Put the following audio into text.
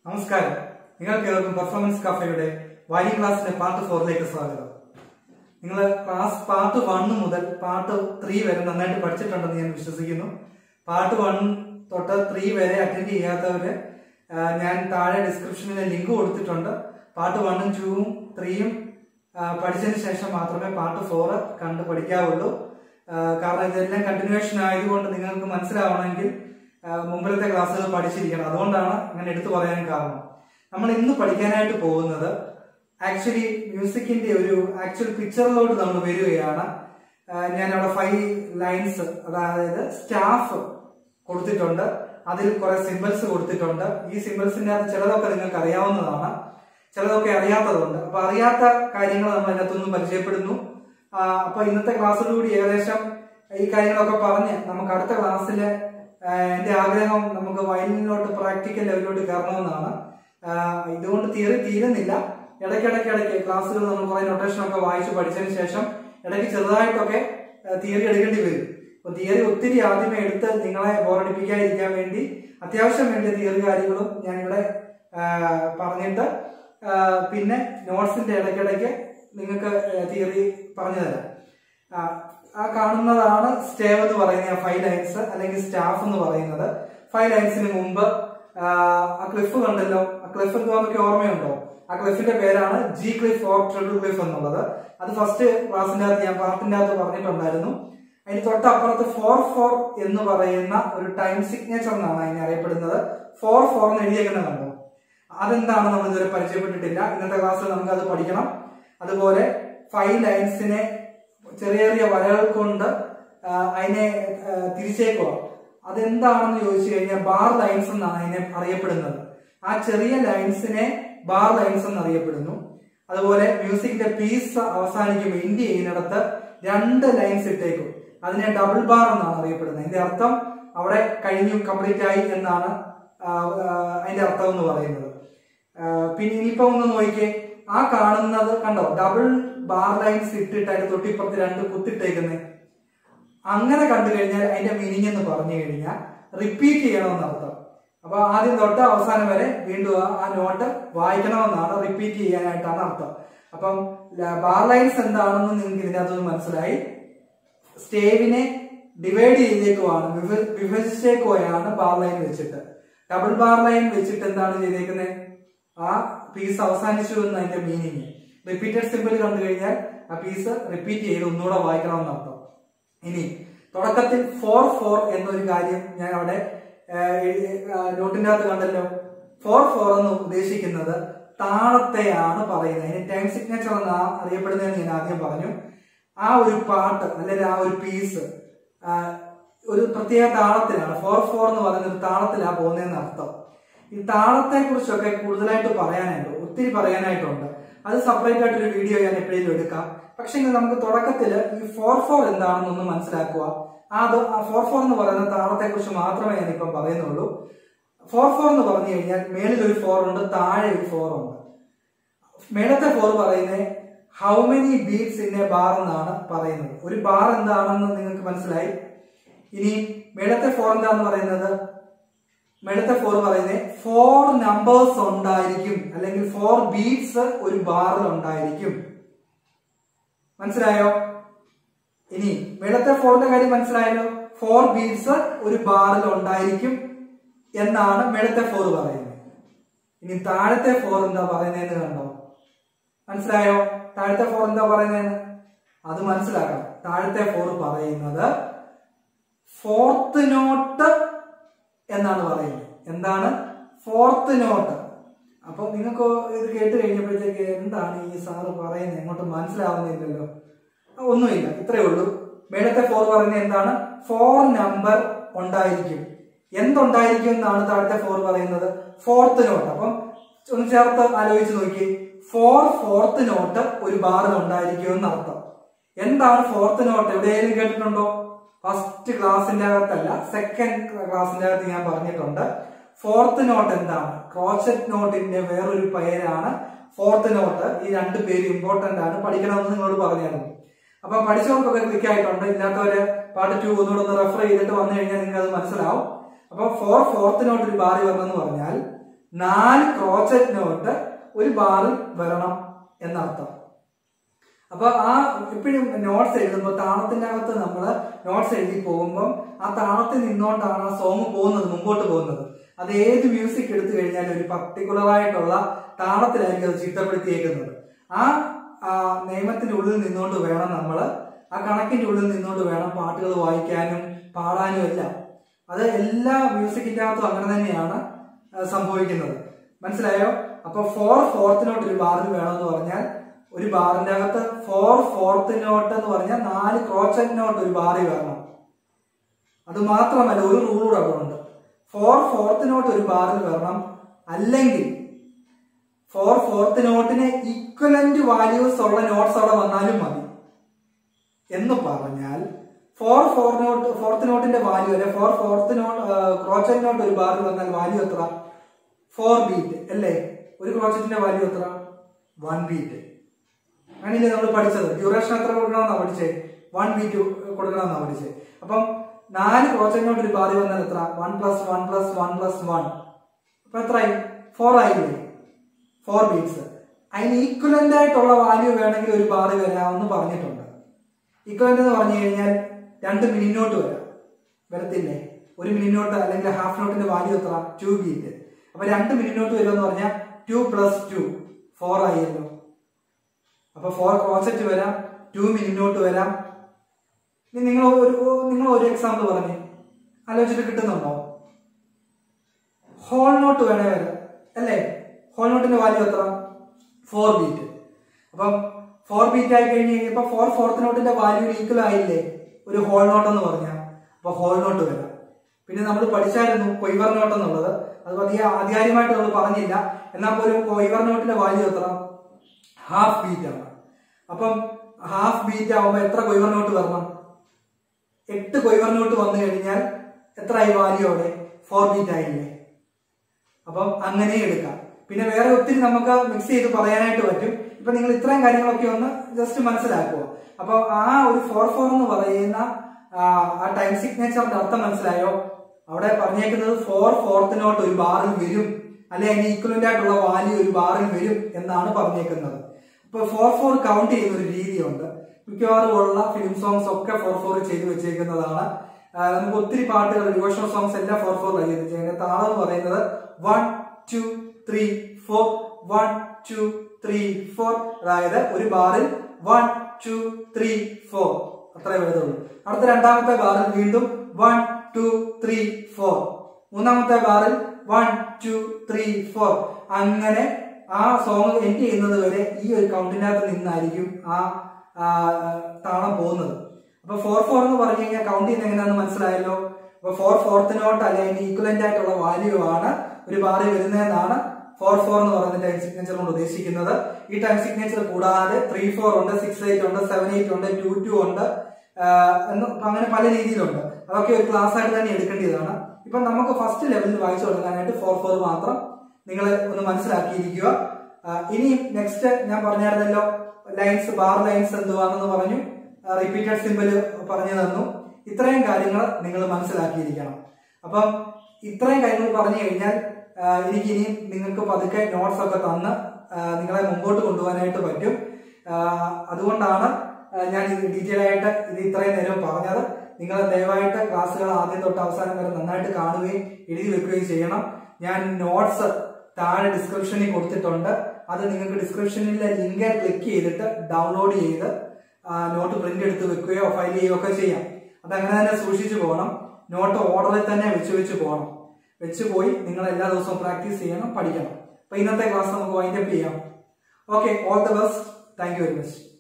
നമസ്കാരം നിങ്ങൾക്ക് ഏവർക്കും പെർഫോമൻസ് കഫയുടെ വാലി ക്ലാസ്സിന്റെ പാർട്ട് ഫോറിലേക്ക് സ്വാഗതം നിങ്ങൾ ക്ലാസ് പാർട്ട് വൺ മുതൽ പാർട്ട് ത്രീ വരെ നന്നായിട്ട് പഠിച്ചിട്ടുണ്ടെന്ന് ഞാൻ വിശ്വസിക്കുന്നു പാർട്ട് വൺ തൊട്ട് ത്രീ വരെ അറ്റൻഡ് ചെയ്യാത്തവര് ആ, ഞാൻ താഴെ ഡിസ്ക്രിപ്ഷനിൽ ലിങ്ക് കൊടുത്തിട്ടുണ്ട് പാർട്ട് വണ്ണും ടൂവും ത്രീയും പഠിച്ചതിന് ശേഷം മാത്രമേ പാർട്ട് ഫോറ് കണ്ട് പഠിക്കാവുള്ളൂ ആ, കാരണം ഇതെല്ലാം കണ്ടിന്യൂവേഷൻ ആയതുകൊണ്ട് നിങ്ങൾക്ക് മനസ്സിലാവണമെങ്കിൽ ആ, മുമ്പിലത്തെ ക്ലാസ്സുകൾ പഠിച്ചിരിക്കണം അതുകൊണ്ടാണ് അങ്ങനെ എടുത്തു പറയാൻ കാരണം നമ്മൾ ഇന്ന് പഠിക്കാനായിട്ട് പോകുന്നത് ആക്ച്വലി മ്യൂസിക്കിന്റെ ഒരു ആക്ച്വൽ പിക്ചറിലോട്ട് നമ്മൾ വരികയാണ് ആ, ഞാൻ അവിടെ ഫൈവ് ലൈൻസ് അതായത് സ്റ്റാഫ് കൊടുത്തിട്ടുണ്ട് അതിൽ കുറെ സിമ്പിൾസ് കൊടുത്തിട്ടുണ്ട് ഈ സിമ്പിൾസിന്റെ അത് ചിലതൊക്കെ നിങ്ങൾക്ക് അറിയാവുന്നതാണ് ചിലതൊക്കെ അറിയാത്തതുണ്ട് അപ്പൊ അറിയാത്ത കാര്യങ്ങൾ നമ്മൾ അതിനകത്തൊന്നും പരിചയപ്പെടുന്നു ആ, അപ്പൊ ഇന്നത്തെ ക്ലാസ്സിലൂടെ ഏകദേശം ഈ കാര്യങ്ങളൊക്കെ പറഞ്ഞ് നമുക്ക് അടുത്ത ക്ലാസ്സിൽ എന്റെ ആഗ്രഹം നമുക്ക് വയലിനിലോട്ട് പ്രാക്ടിക്കൽ ലെവലിലോട്ട് കയറണമെന്നാണ് ആ, ഇതുകൊണ്ട് തിയറി തീരുന്നില്ല ഇടയ്ക്കിടയ്ക്ക് ഇടയ്ക്ക് ക്ലാസ്സുകൾ നമ്മൾ കുറെ നൊട്ടേഷൻ ഒക്കെ വായിച്ച് പഠിച്ചതിന് ശേഷം ഇടയ്ക്ക് ചെറുതായിട്ടൊക്കെ തിയറി എടുക്കേണ്ടി വരും അപ്പൊ തിയറി ഒത്തിരി ആദ്യമേ എടുത്ത് നിങ്ങളെ ബോറടിപ്പിക്കാതിരിക്കാൻ വേണ്ടി അത്യാവശ്യം വേണ്ട തിയറി കാര്യങ്ങളും ഞാനിവിടെ ആ, പറഞ്ഞിട്ട് ആ, പിന്നെ നോട്ട്സിന്റെ ഇടയ്ക്കിടയ്ക്ക് നിങ്ങൾക്ക് തിയറി പറഞ്ഞു തരാം ആ, ആ കാണുന്നതാണ് സ്റ്റേവ് എന്ന് പറയുന്ന ഫൈവ് ലൈൻസ് അല്ലെങ്കിൽ സ്റ്റാഫ് എന്ന് പറയുന്നത് ഫൈവ് ലൈൻസിന് മുമ്പ് ആ, ആ ക്ലിഫ് കണ്ടല്ലോ ആ ക്ലിഫ് എന്തുവാന്നൊക്കെ ഓർമ്മയുണ്ടോ ആ ക്ലിഫിന്റെ പേരാണ് G clef or triple clef എന്നുള്ളത് അത് ഫസ്റ്റ് ക്ലാസിന്റെ അകത്ത് ഞാൻ പാർട്ടിന്റെ അകത്ത് പറഞ്ഞിട്ടുണ്ടായിരുന്നു അതിന് തൊട്ടപ്പുറത്ത് ഫോർ ഫോർ എന്ന് പറയുന്ന ഒരു ടൈം സിഗ്നേച്ചർ എന്നാണ് അതിനെ അറിയപ്പെടുന്നത് ഫോർ ഫോർ എന്ന് എഴുതിയേക്കുന്നത് കണ്ടോ അതെന്താണ് നമ്മൾ ഇതുവരെ പരിചയപ്പെട്ടിട്ടില്ല ഇന്നത്തെ ക്ലാസ്സിൽ നമുക്ക് അത് പഠിക്കണം അതുപോലെ ഫൈവ് ലൈൻസിനെ ചെറിയ ചെറിയ വരകൾ കൊണ്ട് ആ, അതിനെ ആ, തിരിച്ചേക്കുക അതെന്താണെന്ന് ചോദിച്ചു കഴിഞ്ഞാൽ ബാർ ലൈൻസ് എന്നാണ് അതിനെ അറിയപ്പെടുന്നത് ആ ചെറിയ ലൈൻസിനെ ബാർ ലൈൻസ് എന്ന് അറിയപ്പെടുന്നു അതുപോലെ മ്യൂസിക്കിന്റെ പീസ് അവസാനിക്കുമ്പോൾ ഇന്ത്യ ചെയ്യുന്നിടത്ത് രണ്ട് ലൈൻസ് ഇട്ടേക്കും അതിനെ ഡബിൾ ബാർ എന്നാണ് അറിയപ്പെടുന്നത് അതിന്റെ അർത്ഥം അവിടെ കഴിഞ്ഞു കംപ്ലീറ്റ് ആയി എന്നാണ് ആ, ആ, അതിന്റെ അർത്ഥം എന്ന് പറയുന്നത് ആ, പിന്നെ ഇനിയിപ്പോ ഒന്ന് നോക്കിക്കേ ആ കാണുന്നത് കണ്ടോ ഡബിൾ ബാർ ലൈൻസ് ഇട്ടിട്ട് അതിന്റെ തൊട്ടിപ്പുറത്ത് രണ്ട് കുത്തിട്ടേക്കുന്നേ അങ്ങനെ കണ്ടു കഴിഞ്ഞാൽ അതിന്റെ മീനിങ് എന്ന് പറഞ്ഞു കഴിഞ്ഞാൽ റിപ്പീറ്റ് ചെയ്യണമെന്ന് അർത്ഥം അപ്പൊ ആദ്യം തൊട്ട് അവസാനം വരെ വീണ്ടും ആ- ആ നോട്ട് വായിക്കണമെന്നാണ് റിപ്പീറ്റ് ചെയ്യാനായിട്ടാണ് അർത്ഥം അപ്പം ബാർ ലൈൻസ് എന്താണെന്ന് നിങ്ങൾക്ക് ഇതിനകത്തുനിന്ന് മനസ്സിലായി സ്റ്റേവിനെ ഡിവൈഡ് ചെയ്തേക്കുവാണ് വിഭ- വിഭജിച്ചേക്കുവയാണ് ബാർ ലൈൻ വെച്ചിട്ട് ഡബിൾ ബാർ ലൈൻ വെച്ചിട്ട് എന്താണ് ചെയ്തേക്കുന്നത് ആ പീസ് അവസാനിച്ചു എന്ന് അതിന്റെ മീനിങ് റിപ്പീറ്റഡ് സിമ്പിൾ കണ്ടു കഴിഞ്ഞാൽ ആ പീസ് റിപ്പീറ്റ് ചെയ്ത് ഒന്നുകൂടെ വായിക്കണമെന്ന് അർത്ഥം ഇനി തുടക്കത്തിൽ ഫോർ ഫോർ എന്നൊരു കാര്യം ഞാൻ അവിടെ ആ, എഴുതി- ആ, നോട്ടിന്റെ അകത്ത് കണ്ടല്ലോ ഫോർ ഫോർ എന്ന് ഉദ്ദേശിക്കുന്നത് താളത്തെയാണ് പറയുന്നത് അതിന് ടൈം സിഗ്നേച്ചർ എന്ന് അറിയപ്പെടുന്നതെന്ന് ഞാൻ ആദ്യം പറഞ്ഞു ആ ഒരു പാട്ട് അല്ലെങ്കിൽ ആ ഒരു പീസ് ഒരു പ്രത്യേക താളത്തിലാണ് ഫോർ ഫോർ എന്ന് പറയുന്ന ഒരു താളത്തിലാണ് പോകുന്നതെന്ന് അർത്ഥം ഈ താളത്തെ കുറിച്ചൊക്കെ കൂടുതലായിട്ട് പറയാനുണ്ട് ഒത്തിരി പറയാനായിട്ടുണ്ട് അത് സെപ്പറേറ്റ് ആയിട്ടൊരു വീഡിയോ ഞാൻ എപ്പോഴേലും എടുക്കാം പക്ഷെ ഇന്ന് നമുക്ക് തുടക്കത്തിൽ ഈ ഫോർ ഫോർ എന്താണെന്നൊന്ന് മനസ്സിലാക്കുക ആ അത് ആ ഫോർ ഫോർ എന്ന് പറയുന്ന താളത്തെ കുറിച്ച് മാത്രമേ ഞാനിപ്പം പറയുന്നുള്ളൂ ഫോർ ഫോർ എന്ന് പറഞ്ഞു കഴിഞ്ഞാൽ മേളിൽ ഒരു ഫോർ ഉണ്ട് താഴെ ഒരു ഫോർ ഉണ്ട് മേളത്തെ ഫോർ പറയുന്നത് how many beats in a bar എന്നാണ് പറയുന്നത് ഒരു ബാർ എന്താണെന്ന് നിങ്ങൾക്ക് മനസ്സിലായി ഇനി മേളത്തെ ഫോർ എന്താന്ന് പറയുന്നത് മേളത്തെ ഫോർ പറയുന്നത് ഫോർ നമ്പേഴ്സ് ഉണ്ടായിരിക്കും അല്ലെങ്കിൽ ഫോർ ബീറ്റ്സ് ഒരു ബാറിൽ ഉണ്ടായിരിക്കും മനസ്സിലായോ ഇനി മേളത്തെ ഫോറിന്റെ കാര്യം മനസ്സിലായല്ലോ ഫോർ ബീറ്റ്സ് ഒരു ബാറിൽ ഉണ്ടായിരിക്കും എന്നാണ് മേളത്തെ ഫോർ പറയുന്നത് ഇനി താഴത്തെ ഫോർ എന്താ പറയുന്നതെന്ന് കണ്ടോ മനസ്സിലായോ താഴത്തെ ഫോർ എന്താ പറയുന്നതെന്ന് അത് മനസ്സിലാക്കണം താഴത്തെ ഫോർ പറയുന്നത് ഫോർത്ത് നോട്ട് എന്നാണ് പറയുന്നത് എന്താണ് ഫോർത്ത് നോട്ട് അപ്പൊ നിങ്ങൾക്ക് ഇത് കേട്ട് കഴിഞ്ഞപ്പോഴത്തേക്ക് എന്താണ് ഈ സാറ് പറയുന്നത് എങ്ങോട്ട് മനസ്സിലാവുന്നില്ലല്ലോ ആ, ഒന്നുമില്ല ഇത്രയേ ഉള്ളൂ മേളത്തെ ഫോർ പറയുന്നത് എന്താണ് ഫോർ നമ്പർ ഉണ്ടായിരിക്കും എന്തുണ്ടായിരിക്കും എന്നാണ് താഴത്തെ ഫോർ പറയുന്നത് ഫോർത്ത് നോട്ട് അപ്പം ഒന്ന് ചേർത്ത് ആലോചിച്ച് നോക്കി ഫോർ ഫോർത്ത് നോട്ട് ഒരു ബാറിൽ ഉണ്ടായിരിക്കും എന്നർത്ഥം എന്താണ് ഫോർത്ത് നോട്ട് എവിടെയെങ്കിലും കേട്ടിട്ടുണ്ടോ ഫസ്റ്റ് ക്ലാസിന്റെ അകത്തല്ല സെക്കൻഡ് ക്ലാസിന്റെ അകത്ത് ഞാൻ പറഞ്ഞിട്ടുണ്ട് ഫോർത്ത് നോട്ട് എന്താണ് ക്രോച്ചറ്റ് നോട്ടിന്റെ വേറൊരു പേരാണ് ഫോർത്ത് നോട്ട് ഈ രണ്ട് പേര് ഇമ്പോർട്ടന്റ് ആണ് പഠിക്കണമെന്ന് നിങ്ങളോട് പറഞ്ഞായിരുന്നു അപ്പൊ പഠിച്ചവർക്കൊക്കെ ക്ലിക്ക് ആയിട്ടുണ്ട് ഇല്ലാത്തവര് പാർട്ട് ടു ഒന്നുകൂടെ ഒന്ന് റെഫർ ചെയ്തിട്ട് വന്നു കഴിഞ്ഞാൽ നിങ്ങൾക്ക് അത് മനസ്സിലാവും അപ്പൊ ഫോർ ഫോർത്ത് നോട്ട് ഒരു ബാറി വന്നെന്ന് പറഞ്ഞാൽ നാല് ക്രോച്ചറ്റ് നോട്ട് ഒരു ബാറിൽ വരണം എന്നർത്ഥം അപ്പൊ ആ എപ്പോഴും നോട്ട്സ് എഴുതുമ്പോൾ താളത്തിന്റെ അകത്ത് നമ്മൾ നോട്ട്സ് എഴുതി പോകുമ്പോൾ ആ താളത്തിൽ നിന്നുകൊണ്ടാണ് ആ സോങ് പോകുന്നത് മുമ്പോട്ട് പോകുന്നത് അത് ഏത് മ്യൂസിക് എടുത്തു കഴിഞ്ഞാലും ഒരു പർട്ടിക്കുലർ ആയിട്ടുള്ള താളത്തിലായിരിക്കും അത് ചിട്ടപ്പെടുത്തിയേക്കുന്നത് ആ ആ, നിയമത്തിന്റെ ഉള്ളിൽ നിന്നുകൊണ്ട് വേണം നമ്മൾ ആ കണക്കിന്റെ ഉള്ളിൽ നിന്നുകൊണ്ട് വേണം പാട്ടുകൾ വായിക്കാനും പാടാനും എല്ലാം അത് എല്ലാ മ്യൂസിക്കിന്റെ അകത്തും അങ്ങനെ തന്നെയാണ് ആ, സംഭവിക്കുന്നത് മനസ്സിലായോ അപ്പൊ ഫോർ ഫോർത്ത് നോട്ട് ഒരു ബാറിൽ വേണമെന്ന് പറഞ്ഞാൽ ഒരു ബാറിന്റെ അകത്ത് ഫോർ ഫോർത്ത് നോട്ട് എന്ന് പറഞ്ഞാൽ നാല് ക്രോച്ചറ്റ് നോട്ട് ഒരു ബാറിൽ വരണം അത് മാത്രമല്ല ഒരു റൂൾ കൂടെ അവിടെ ഉണ്ട് ഫോർ ഫോർത്ത് നോട്ട് ഒരു ബാറിൽ വരണം അല്ലെങ്കിൽ ഫോർ ഫോർത്ത് നോട്ടിന് ഈക്വലന്റ് വാല്യൂസ് ഉള്ള നോട്ട്സ് അവിടെ വന്നാലും മതി എന്ന് പറഞ്ഞാൽ ഫോർ ഫോർ നോട്ട് ഫോർത്ത് നോട്ടിന്റെ വാല്യൂ അല്ലെ four fourth note crotchet note ഒരു ബാറിൽ വന്നാൽ വാല്യൂ എത്ര ഫോർ ബീറ്റ് അല്ലേ ഒരു ക്രോച്ചറ്റിന്റെ വാല്യൂ എത്ര വൺ ബീറ്റ് അങ്ങനെയല്ലേ നമ്മൾ പഠിച്ചത് ഡ്യൂറേഷൻ എത്ര കൊടുക്കണമെന്നാ പഠിച്ചേ വൺ ബീറ്റ് കൊടുക്കണമെന്നാ പഠിച്ചേ അപ്പം നാല് ക്രോച്ചറ്റ് നോട്ട് ഒരു ബാറിൽ വന്നാൽ എത്ര one plus one plus one plus one അപ്പൊ എത്രയായി ഫോർ ആയില്ലേ ഫോർ ബീറ്റ്സ് അതിന് ഈക്വലന്റ് ആയിട്ടുള്ള വാല്യൂ വേണമെങ്കിൽ ഒരു ബാറ് വരാമെന്ന് പറഞ്ഞിട്ടുണ്ട് ഈക്വലന്റ് എന്ന് പറഞ്ഞു കഴിഞ്ഞാൽ രണ്ട് മിനിനോട്ട് വരാം വരത്തില്ലേ ഒരു മിനിനോട്ട് അല്ലെങ്കിൽ ഹാഫ് നോട്ടിന്റെ വാല്യൂ എത്ര ടു ബീറ്റ് അപ്പൊ രണ്ട് മിനിനോട്ട് വരുമെന്ന് പറഞ്ഞാൽ ടു പ്ലസ് ടു ഫോർ ആയല്ലോ അപ്പൊ ഫോർ ക്രോസറ്റ് വരാം ടു മിനിനോട്ട് വരാം ഇനി നിങ്ങൾ ഒരു നിങ്ങൾ ഒരു എക്സാമ്പിൾ പറഞ്ഞേ ആലോചിച്ചിട്ട് കിട്ടുന്നുണ്ടോ ഹോൾ നോട്ട് വേണേ വരാം അല്ലേ ഹോൾ നോട്ടിന്റെ വാല്യൂ എത്ര ഫോർ ബീറ്റ് അപ്പം ഫോർ ബീറ്റ് ആയി കഴിഞ്ഞ് കഴിഞ്ഞപ്പോ ഫോർ ഫോർത്ത് നോട്ടിന്റെ വാല്യൂ ഈക്വൽ ആയില്ലേ ഒരു ഹോൾ നോട്ട് എന്ന് പറഞ്ഞാൽ അപ്പൊ ഹോൾ നോട്ട് വരാം പിന്നെ നമ്മൾ പഠിച്ചായിരുന്നു കൊയ്വർ നോട്ട് എന്നുള്ളത് അത് അധികം ആധികാരികമായിട്ട് നമ്മൾ പറഞ്ഞില്ല എന്നാൽ പോലും കൊയ്വർ നോട്ടിന്റെ വാല്യൂ എത്ര ഹാഫ് ബീറ്റ് ആണ് അപ്പം ഹാഫ് ബീറ്റ് ആവുമ്പോൾ എത്ര കൊയ്വർ നോട്ട് വരണം എട്ട് കൊയ്വർ നോട്ട് വന്നു കഴിഞ്ഞാൽ എത്ര ആയി വാല്യൂ അവിടെ ഫോർ ബീറ്റ് ആയില്ലേ അപ്പം അങ്ങനെ എടുക്കാം പിന്നെ വേറെ ഒത്തിരി നമുക്ക് മിക്സ് ചെയ്ത് പറയാനായിട്ട് പറ്റും ഇപ്പൊ നിങ്ങൾ ഇത്രയും കാര്യങ്ങളൊക്കെ ഒന്ന് ജസ്റ്റ് മനസ്സിലാക്കുക അപ്പൊ ആ ഒരു ഫോർ ഫോർ എന്ന് പറയുന്ന ആ, ആ ടൈം സിഗ്നേച്ചറിന്റെ അർത്ഥം മനസ്സിലായോ അവിടെ പറഞ്ഞേക്കുന്നത് ഫോർ ഫോർത്ത് നോട്ട് ഒരു ബാറിൽ വരും അല്ലെ അതിന് ഈക്വലന്റ് ആയിട്ടുള്ള വാല്യൂ ഒരു ബാറിൽ വരും എന്നാണ് പറഞ്ഞേക്കുന്നത് ഇപ്പൊ ഫോർ ഫോർ കൗണ്ട് ചെയ്യുന്ന ഒരു രീതിയുണ്ട് മിക്കവാറും ഉള്ള ഫിലിം സോങ്സ് ഒക്കെ ഫോർ ഫോർ ചെയ്തു വെച്ചേക്കുന്നതാണ് ആ, നമുക്ക് ഒത്തിരി പാട്ടുകൾ ഡിവോഷണൽ സോങ്സ് എല്ലാം ഫോർ ഫോർ ചെയ്ത് വെച്ചേക്കുന്നത് താളം എന്ന് പറയുന്നത് one two three four one two three four അതായത് ഒരു ബാറിൽ വൺ ടു ത്രീ ഫോർ അത്രേ വരുന്നുള്ളൂ അടുത്ത രണ്ടാമത്തെ ബാറിൽ വീണ്ടും വൺ ടു ത്രീ ഫോർ മൂന്നാമത്തെ ബാറിൽ വൺ ടു ത്രീ ഫോർ അങ്ങനെ ആ സോങ് എൻഡ് ചെയ്യുന്നത് വരെ ഈ ഒരു കൗണ്ടിനകത്ത് നിന്നായിരിക്കും ആ ആ, താളം പോകുന്നത് അപ്പൊ ഫോർ ഫോർ എന്ന് പറഞ്ഞു കഴിഞ്ഞാൽ കൗണ്ട് ചെയ്യുന്ന എങ്ങനെയാണെന്ന് മനസ്സിലായല്ലോ അപ്പൊ ഫോർ ഫോർത്ത് നോട്ട് അല്ലെങ്കിൽ ഈക്വലന്റ് ആയിട്ടുള്ള വാല്യൂ ആണ് ഒരു ബാറിൽ വരുന്നതെന്നാണ് ഫോർ ഫോർ എന്ന് പറയുന്ന ടൈം സിഗ്നേച്ചർ കൊണ്ട് ഉദ്ദേശിക്കുന്നത് ഈ ടൈം സിഗ്നേച്ചർ കൂടാതെ ത്രീ ഫോർ ഉണ്ട് സിക്സ് എയ്റ്റ് ഉണ്ട് സെവൻ എയ്റ്റ് ഉണ്ട് ടു ടു ഉണ്ട് ആഹ് എന്ന് അപ്പൊ അങ്ങനെ പല രീതിയിലുണ്ട് അതൊക്കെ ഒരു ക്ലാസ് ആയിട്ട് തന്നെ എടുക്കേണ്ടതാണ് ഇപ്പൊ നമുക്ക് ഫസ്റ്റ് ലെവലിൽ വായിച്ചു കൊടുക്കാനായിട്ട് ഫോർ ഫോർ മാത്രം നിങ്ങൾ ഒന്ന് മനസ്സിലാക്കിയിരിക്കുക ആഹ് ഇനി നെക്സ്റ്റ് ഞാൻ പറഞ്ഞായിരുന്നല്ലോ ലൈൻസ് ബാർ ലൈൻസ് എന്തുവാണെന്ന് പറഞ്ഞു റിപ്പീറ്റഡ് സിമ്പിൾ പറഞ്ഞു തന്നു ഇത്രയും കാര്യങ്ങൾ നിങ്ങൾ മനസ്സിലാക്കിയിരിക്കണം അപ്പം ഇത്രയും കാര്യങ്ങൾ പറഞ്ഞു കഴിഞ്ഞാൽ ആഹ് എനിക്ക് ഇനി നിങ്ങൾക്ക് പതുക്കെ നോട്ട്സ് ഒക്കെ തന്ന് ആഹ് നിങ്ങളെ മുമ്പോട്ട് കൊണ്ടുപോകാനായിട്ട് പറ്റും ആഹ് അതുകൊണ്ടാണ് ആഹ് ഞാൻ ഇത് ഡീറ്റെയിൽ ആയിട്ട് ഇത് ഇത്രയും നേരം പറഞ്ഞത് നിങ്ങൾ ദയവായിട്ട് ക്ലാസ്സുകൾ ആദ്യം തൊട്ട് അവസാനം വരെ നന്നായിട്ട് കാണുകയും എഴുതി വെക്കുകയും ചെയ്യണം ഞാൻ നോട്ട്സ് താഴെ ഡിസ്ക്രിപ്ഷനിൽ കൊടുത്തിട്ടുണ്ട് അത് നിങ്ങൾക്ക് ഡിസ്ക്രിപ്ഷനിലെ ലിങ്ക് ക്ലിക്ക് ചെയ്തിട്ട് ഡൗൺലോഡ് ചെയ്ത് നോട്ട് പ്രിന്റ് എടുത്ത് വെക്കുകയോ ഫയൽ ചെയ്യുകയോ ഒക്കെ ചെയ്യാം അത് അങ്ങനെ തന്നെ സൂക്ഷിച്ചു പോകണം നോട്ട് ഓർഡറിൽ തന്നെ വെച്ച് വെച്ച് പോകണം വെച്ച് പോയി നിങ്ങൾ എല്ലാ ദിവസവും പ്രാക്ടീസ് ചെയ്യണം പഠിക്കണം അപ്പൊ ഇന്നത്തെ ക്ലാസ് നമുക്ക് വൈൻഡപ്പ് ചെയ്യാം okay all the best thank you very much